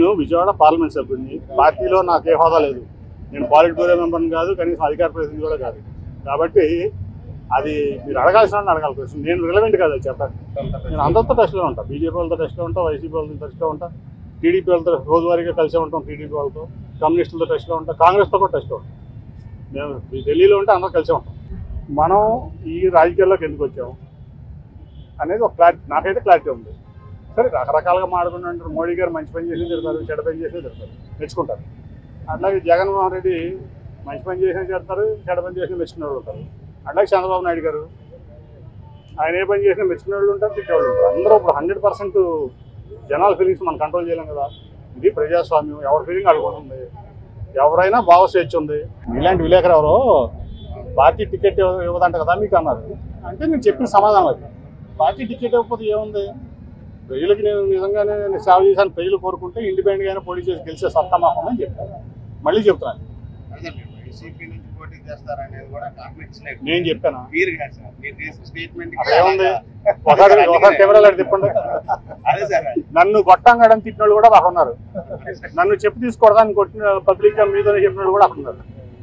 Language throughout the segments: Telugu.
నేను విజయవాడ పార్లమెంట్ సభ్యుడిని పార్టీలో నాకు ఏ హోదా లేదు నేను పాలిట్ బ్యూరో మెంబర్ని కాదు కనీసం అధికార ప్రతినిధి కూడా కాదు కాబట్టి అది మీరు అడగాల్సిన వాళ్ళని అడగాలి క్వశ్చన్ నేను రిలవెంట్ కాదు అది చెప్పండి నేను అందరితో టచ్లో ఉంటా బీజేపీ వాళ్ళతో టచ్లో ఉంటా వైసీపీ వాళ్ళతో టచ్లో ఉంటా టీడీపీ వాళ్ళతో రోజువారీగా కలిసే ఉంటాం టీడీపీ వాళ్ళతో కమ్యూనిస్టులతో టచ్లో ఉంటాం కాంగ్రెస్తో కూడా టచ్లో ఉంటాం మేము ఈ ఢిల్లీలో ఉంటే అందరం కలిసే ఉంటాం మనం ఈ రాజకీయాల్లోకి ఎందుకు వచ్చాము అనేది ఒక క్లారిటీ నాకైతే క్లారిటీ ఉంది సరే రకరకాలుగా మాట్లాడుకుంటుంటారు మోడీ గారు మంచి పని చేసి తిడతారు చెడ్డ పని చేసి తిడతారు మెచ్చుకుంటారు అట్లాగే జగన్మోహన్ రెడ్డి మంచి పని చేసిన చెడతారు చెడ్డ పని చేసిన మెచ్చుకునే వాళ్ళు ఉంటారు అట్లాగే చంద్రబాబు నాయుడు గారు ఆయన ఏ పని చేసినా మెచ్చుకునే వాళ్ళు ఉంటారు తిట్టేవాళ్ళు ఉంటారు అందరూ ఇప్పుడు హండ్రెడ్ పర్సెంట్ జనాల ఫీలింగ్స్ మనం కంట్రోల్ చేయలేం కదా ఇది ప్రజాస్వామ్యం ఎవరి ఫీలింగ్ అడుగుతుంది ఎవరైనా భావ స్వేచ్ఛ ఉంది ఇలాంటి విలేకరు ఎవరో పార్టీ టికెట్ ఇవ్వ- ఇవ్వదంట కదా మీకు అన్నారు అంటే నేను చెప్పిన సమాధానం అది పార్టీ టికెట్ ఇవ్వకపోతే ఏముంది ప్రజలకి నేను నిజంగానే నేను సేవ చేశాను ప్రజలు కోరుకుంటే ఇండిపెండెంట్గానే పోటీ చేసి గెలిచే సత్తా మాకు ఉందని చెప్పాను మళ్ళీ చెప్తున్నాను అదే మీరు వైసీపీ నుంచి పోటీ చేస్తారనేది కూడా కామెంట్స్ లేదు నేను చెప్పాను మీరు కాదు సార్ మీరు చేసిన స్టేట్మెంట్ అక్కడ ఏముంది ఒకసారి ఒకసారి కెమెరాలు అటు తిప్పండి అదే సార్ నన్ను గొట్టంగడం తిట్టిన వాళ్ళు కూడా అక్కడ ఉన్నారు నన్ను చెప్పు తీసుకోవడానికి కొట్టిన పబ్లిక్ గా మీదనే చెప్పిన వాళ్ళు కూడా అక్కడ ఉన్నారు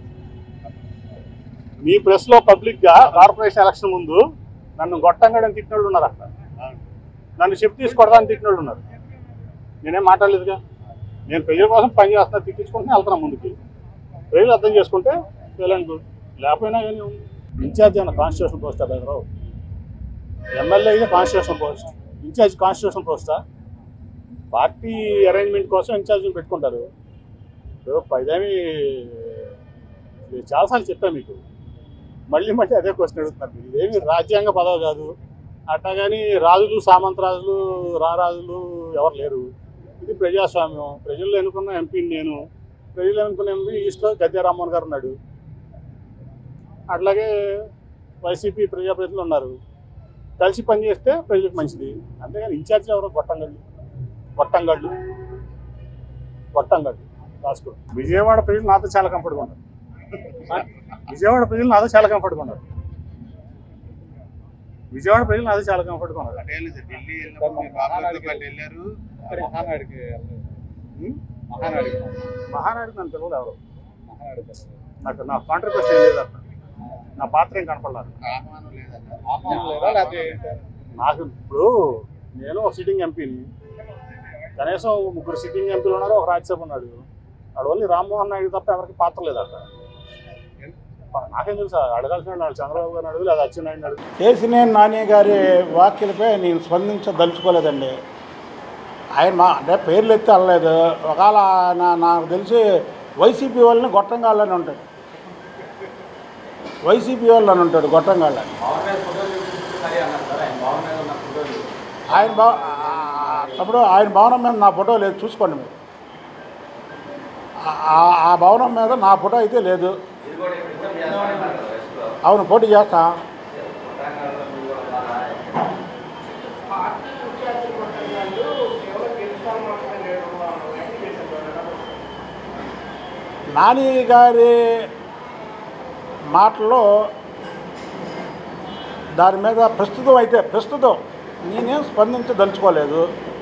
మీ ప్రెస్ లో పబ్లిక్ గా కార్పొరేషన్ ఎలక్షన్ ముందు నన్ను గొట్టంగడం తిట్టిన వాళ్ళు ఉన్నారు అక్కడ నన్ను చెప్పు తీసుకోవడానికి తిట్టిన వాళ్ళు ఉన్నారు నేనేం మాట్లాడలేదుగా నేను ప్రజల కోసం పని చేస్తున్నా తిట్టించుకుంటే వెళ్తున్నా ముందుకి ప్రజలు అర్థం చేసుకుంటే వెళ్ళండి గుడ్ లేకపోయినా కానీ ఉంది ఇన్ఛార్జ్ అయిన కాన్స్టిట్యూషన్ పోస్టా బెదరావు ఎమ్మెల్యే అయితే కాన్స్టిట్యూషన్ పోస్ట్ ఇన్ఛార్జ్ కాన్స్టిట్యూషన్ పోస్టా పార్టీ అరేంజ్మెంట్ కోసం ఇన్ఛార్జ్ని పెట్టుకుంటారు ఇప్పుడు పైదేమి ఇది చాలాసార్లు చెప్పా మీకు మళ్ళీ మళ్ళీ అదే క్వశ్చన్ అడుగుతున్నారు మీరు ఇదేమి రాజ్యాంగ పదవి కాదు అట్టా కానీ రాజులు సామంతరాజులు రారాజులు ఎవరు లేరు ఇది ప్రజాస్వామ్యం ప్రజల్లో ఎన్నుకున్న ఎంపీని నేను ప్రజలు ఎన్నుకున్న ఎంపీ ఈస్ట్లో గద్దె రామ్మోహన్ గారు ఉన్నాడు అట్లాగే వైసీపీ ప్రజాప్రతినిధులు ఉన్నారు కలిసి పనిచేస్తే ప్రజలకు మంచిది అంతేగాని ఇన్ఛార్జ్ ఎవరో గొట్టంగళ్ళు గొట్టంగళ్ళు గొట్టంగళ్ళు రాసుకో విజయవాడ ప్రజలు నాతో చాలా కంఫర్ట్గా ఉన్నారు విజయవాడ ప్రజలు నాతో చాలా కంఫర్ట్గా ఉన్నారు విజయవాడ ప్రజలు నాతో చాలా కంఫర్ట్గా ఉన్నారు అటే వెళ్ళి సార్ ఢిల్లీ వెళ్ళినప్పుడు మీ బాబాతో పాటు వెళ్ళారు మహానాడికి ఉం? మహానాడికి మహానాడికి నన్ను పిలవదు ఎవరు మహానాడికి నాకు నా కాంట్రిబ్యూషన్ ఏం లేదు అక్కడ నా పాత్ర ఏం కనపడలేదు ఆహ్వానం లేదన్నారు ఆహ్వానం లేదా లేకపోతే నాకు ఇప్పుడు నేను ఒక సిట్టింగ్ ఎంపీని కనీసం ముగ్గురు సిట్టింగ్ ఎంపీలు ఉన్నారు ఒక రాజ్యసభ ఉన్నాడు వాడు ఓన్లీ రామ్మోహన్ నాయుడు తప్ప ఎవరికి పాత్ర లేదు అక్కడ నాకేం తెలుసా అడగాల్సిన వాళ్ళు చంద్రబాబు గారిని అడుగు లేదా అచ్చెన్నాయుడిని అడుగు కేసినేని నాని గారి వ్యాఖ్యలపై నేను స్పందించదలుచుకోలేదండి ఆయన మా అంటే పేర్లు ఎత్తి అనలేదు ఒకవేళ ఆయన నాకు తెలిసి వైసీపీ వాళ్ళని గొట్టంగాళ్ళని ఉంటాడు వైసీపీ వాళ్ళని ఉంటాడు గొట్టంగాళ్ళని ఆయన భవ అప్పుడు ఆయన భవనం మీద నా ఫోటో లేదు చూసుకోండి మీరు ఆ- ఆ- ఆ భవనం మీద నా ఫోటో అయితే లేదు అవును పోటీ చేస్తా నాని గారి మాటల్లో దాని మీద ప్రస్తుతం అయితే ప్రస్తుతం నేనేం స్పందించదలుచుకోలేదు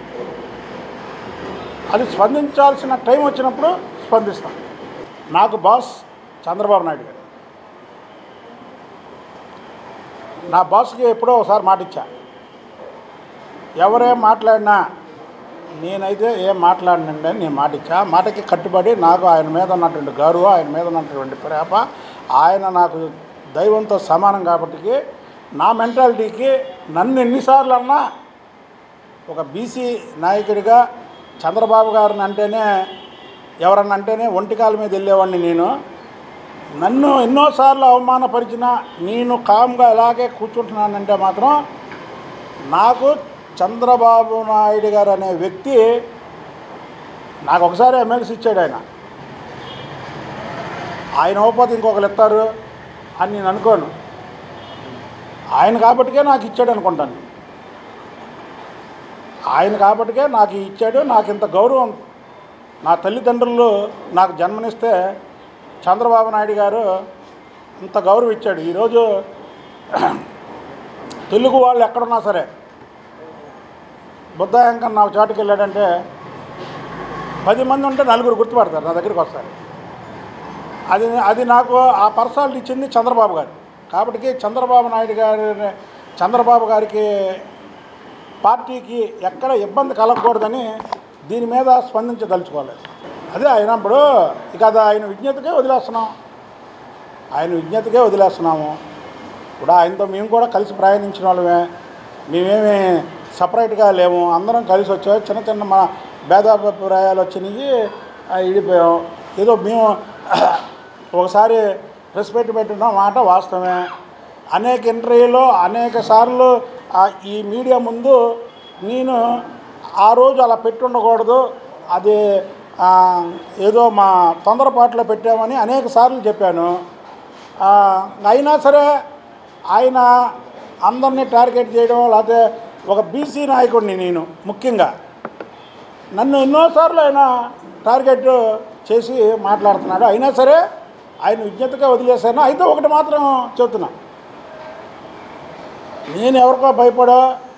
అది స్పందించాల్సిన టైం వచ్చినప్పుడు స్పందిస్తాను నాకు బాస్ చంద్రబాబు నాయుడు గారు నా బాస్కి ఎప్పుడో ఒకసారి మాట ఇచ్చా ఎవరేం మాట్లాడినా నేనైతే ఏం మాట్లాడినండి అని నేను మాట ఇచ్చా ఆ మాటకి కట్టుబడి నాకు ఆయన మీద ఉన్నటువంటి గౌరవం ఆయన మీద ఉన్నటువంటి ప్రేమ ఆయన నాకు దైవంతో సమానం కాబట్టి నా మెంటాలిటీకి నన్ను ఎన్నిసార్లు అన్నా ఒక బీసీ నాయకుడిగా చంద్రబాబు గారిని అంటేనే ఎవరన్నా అంటేనే ఒంటికాల మీద వెళ్ళేవాడిని నేను నన్ను ఎన్నోసార్లు అవమానపరిచిన నేను కామ్గా ఇలాగే కూర్చుంటున్నానంటే మాత్రం నాకు చంద్రబాబు నాయుడు గారు అనే వ్యక్తి నాకు ఒకసారి ఎమ్మెల్సీ ఇచ్చాడు ఆయన ఆయన ఓపోతే ఇంకొకరు ఇస్తారు అని నేను అనుకోను ఆయన కాబట్టికే నాకు ఇచ్చాడు అనుకుంటాను ఆయన కాబట్టికే నాకు ఇచ్చాడు నాకు ఇంత గౌరవం నా తల్లిదండ్రులు నాకు జన్మనిస్తే చంద్రబాబు నాయుడు గారు ఇంత గౌరవం ఇచ్చాడు ఈరోజు తెలుగు వాళ్ళు ఎక్కడున్నా సరే బుద్ధ వెంకన్న నా చాటుకు వెళ్ళాడంటే పది మంది ఉంటే నలుగురు గుర్తుపడతారు నా దగ్గరికి వస్తారు అది అది నాకు ఆ పర్సనాలిటీ ఇచ్చింది చంద్రబాబు గారు కాబట్టి చంద్రబాబు నాయుడు గారి చంద్రబాబు గారికి పార్టీకి ఎక్కడ ఇబ్బంది కలగకూడదని దీని మీద స్పందించదలుచుకోలేదు అదే అయినప్పుడు ఇక అది ఆయన విజ్ఞతకే వదిలేస్తున్నాం ఆయన విజ్ఞతకే వదిలేస్తున్నాము ఇప్పుడు ఆయనతో మేము కూడా కలిసి ప్రయాణించిన వాళ్ళమే మేమేమి సపరేట్గా లేము అందరం కలిసి వచ్చాము చిన్న చిన్న మా భేదాభిప్రాయాలు వచ్చినాయి ఆ, ఇడిపోయాం ఏదో మేము ఒకసారి ప్రెస్ పెట్టి పెట్టిన మాట వాస్తవమే అనేక ఇంటర్వ్యూలో అనేక సార్లు ఆ, ఈ మీడియా ముందు నేను ఆ రోజు అలా పెట్టి ఉండకూడదు అది ఆ, ఏదో మా తొందరపాటులో పెట్టామని అనేక సార్లు చెప్పాను ఆ, అయినా సరే ఆయన అందరినీ టార్గెట్ చేయడం లేకపోతే ఒక బీసీ నాయకుడిని నేను ముఖ్యంగా నన్ను ఎన్నోసార్లు ఆయన టార్గెట్ చేసి మాట్లాడుతున్నాడు అయినా సరే ఆయన విజ్ఞతగా వదిలేశాను అయితే ఒకటి మాత్రం చెప్తున్నా నేను ఎవరికో భయపడో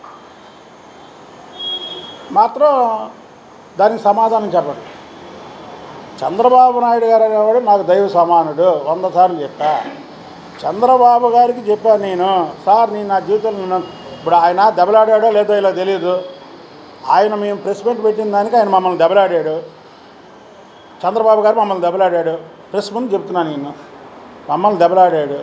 మాత్రం దానికి సమాధానం చెప్పండి చంద్రబాబు నాయుడు గారు అనేవాడు నాకు దైవ సమానుడు వంద సార్లు చెప్పా చంద్రబాబు గారికి చెప్పాను నేను సార్ నేను నా జీవితంలో నేను ఇప్పుడు ఆయన దెబ్బలాడాడో లేదో ఇలా తెలియదు ఆయన మేము ప్రెస్ మీట్ పెట్టిన దానికి ఆయన మమ్మల్ని దెబ్బలాడాడు చంద్రబాబు గారు మమ్మల్ని దెబ్బలాడాడు ప్రెస్ ముందు చెప్తున్నాను నేను మమ్మల్ని దెబ్బలాడాడు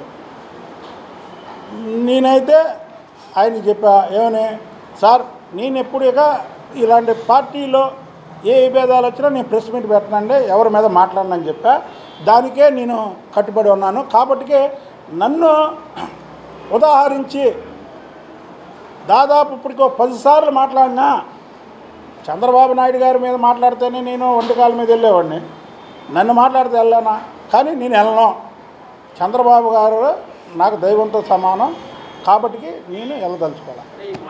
నేనైతే ఆయనకి చెప్పా ఏమని సార్ నేను ఎప్పుడు ఇక ఇలాంటి పార్టీలో ఏ విభేదాలు వచ్చినా నేను ప్రెస్ మీట్ పెట్టనండి ఎవరి మీద మాట్లాడనని చెప్పా దానికే నేను కట్టుబడి ఉన్నాను కాబట్టికే నన్ను ఉదాహరించి దాదాపు ఇప్పటికో పదిసార్లు మాట్లాడినా చంద్రబాబు నాయుడు గారి మీద మాట్లాడితేనే నేను వంటకాల మీద వెళ్ళేవాడిని నన్ను మాట్లాడితే వెళ్ళానా కానీ నేను వెళ్ళను చంద్రబాబు గారు నాకు దైవంతో సమానం కాబట్టికి నేను వెళ్ళదలుచుకోవాలి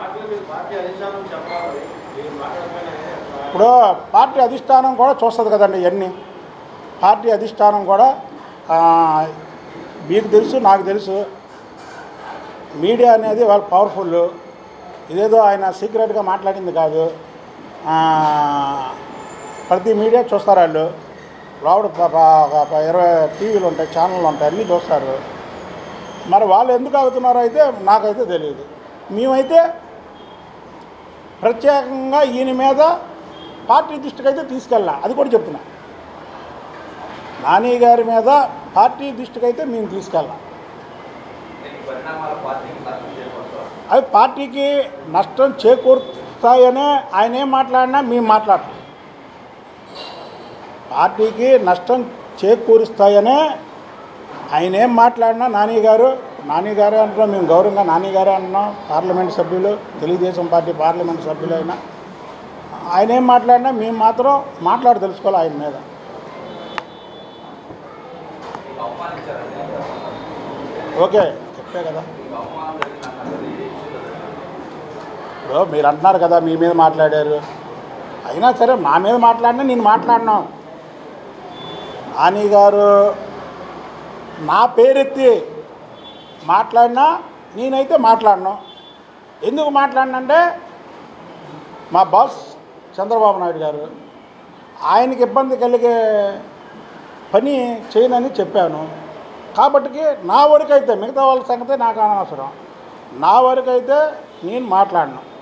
ఇప్పుడు పార్టీ అధిష్టానం కూడా చూస్తుంది కదండి ఇవన్నీ పార్టీ అధిష్టానం కూడా ఆ, మీకు తెలుసు నాకు తెలుసు మీడియా అనేది వాళ్ళు పవర్ఫుల్ ఇదేదో ఆయన సీక్రెట్గా మాట్లాడింది కాదు ఆ, ప్రతి మీడియా చూస్తారు వాళ్ళు లోపల ప- ప- ప- ఇరవై టీవీలు ఉంటాయి ఛానళ్ళు ఉంటాయి అన్నీ చూస్తారు మరి వాళ్ళు ఎందుకు ఆగుతున్నారో అయితే నాకైతే తెలియదు మేమైతే ప్రత్యేకంగా ఈయన మీద పార్టీ దృష్టికి అయితే తీసుకెళ్ళా అది కూడా చెప్తున్నా నాని గారి మీద పార్టీ దృష్టికి అయితే మేము తీసుకెళ్ళాం అవి పార్టీకి నష్టం చేకూరుతాయనే ఆయన ఏం మాట్లాడినా మేము మాట్లాడతాం పార్టీకి నష్టం చేకూరుస్తాయనే ఆయన ఏం మాట్లాడినా నాని గారు నాని గారే అంటున్నాం మేము గౌరవంగా నాని గారే అంటున్నాం పార్లమెంట్ సభ్యులు తెలుగుదేశం పార్టీ పార్లమెంట్ సభ్యులు అయినా ఆయన ఏం మాట్లాడినా మేము మాత్రం మాట్లాడి తెలుసుకోవాలి ఆయన మీద ఓకే చెప్పే కదా ఇప్పుడు మీరు అంటున్నారు కదా మీ మీద మాట్లాడారు అయినా సరే మా మీద మాట్లాడినా నేను మాట్లాడినా నాని గారు నా పేరెత్తి మాట్లాడినా నేనైతే మాట్లాడను ఎందుకు మాట్లాడినంటే మా బాస్ చంద్రబాబు నాయుడు గారు ఆయనకి ఇబ్బంది కలిగే పని చేయనని చెప్పాను కాబట్టికి నా వరకు అయితే మిగతా వాళ్ళ సంగతి నాకు అనవసరం నా వరకు అయితే నేను మాట్లాడను